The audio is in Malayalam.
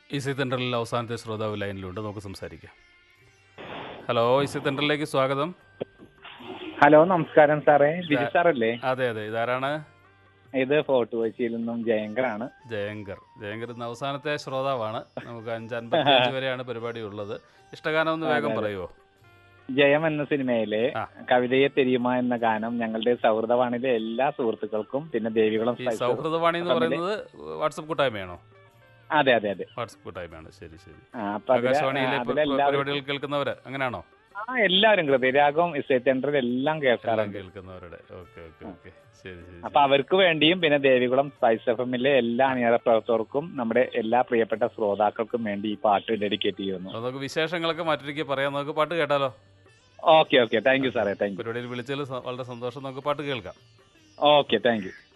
ഇസി തെൻഡറിൽ അവസാനത്തെ ശ്രോതാവ് ലൈനിലുണ്ട് നമുക്ക് സംസാരിക്കാം ഹലോ ഇസി തെൻഡറിലേക്ക് സ്വാഗതം ഹലോ നമസ്കാരം സാറേ ബിജു സാറല്ലേ അതെ അതെ ഇതാരാണ് ഇത് ഫോർട്ട് കൊച്ചിയിൽ നിന്നും ജയങ്കറാണ് ജയങ്കർ ജയങ്കർ ഇന്ന് അവസാനത്തെ ശ്രോതാവാണ് നമുക്ക് അഞ്ച് അൻപത്തി അഞ്ച് വരെയാണ് പരിപാടി ഉള്ളത് ഇഷ്ടഗാനം ഒന്ന് വേഗം പറയുമോ ജയം എന്ന സിനിമയിലെ ആ. കവിതയെ തെരിയുമ എന്ന ഗാനം ഞങ്ങളുടെ സൗഹൃദവാണിയിലെ എല്ലാ സുഹൃത്തുക്കൾക്കും പിന്നെ ദേവികുളം ഈ സ്പൈസ് സൗഹൃദവാണി എന്ന് ഫാമിലി- പറയുന്നത് വാട്സപ്പ് കൂട്ടായ്മയാണോ അതെ അതെ അതെ വാട്സപ്പ് കൂട്ടായ്മയാണ് ശരി ശരി ആ, അപ്പൊ അതില് ആകാശവാണിയിലെ പ- അതിലെല്ലാവരും പരിപാടികൾ കേൾക്കുന്നവര് അങ്ങനെയാണോ ആ എല്ലാവരും ഹൃദയരാഗം ഇസൈ സെന്ററിൽ എല്ലാം എല്ലാം കേൾക്കാറുണ്ട് കേൾക്കുന്നവരുടെ ഓക്കെ ഓക്കെ ഓക്കെ ശരി ശരി അപ്പൊ അവർക്ക് വേണ്ടിയും പിന്നെ ദേവികുളം സ്പൈസ് എഫ് എമ്മിലെ എല്ലാ അണിയറ പ്രവർത്തകർക്കും നമ്മുടെ എല്ലാ പ്രിയപ്പെട്ട ശ്രോതാക്കൾക്കും വേണ്ടി ഈ പാട്ട് ഡെഡിക്കേറ്റ് ചെയ്യുന്നു അപ്പൊ നമുക്ക് വിശേഷങ്ങളൊക്കെ മറ്റൊരിക്കൽ പറയാം നമുക്ക് പാട്ട് കേട്ടാലോ ഓക്കെ ഓക്കെ താങ്ക് യു സാറേ താങ്ക് യു പരിപാടിയിൽ വിളിച്ചതിൽ സ- വളരെ സന്തോഷം നമുക്ക് പാട്ട് കേൾക്കാം ഓക്കെ താങ്ക് യു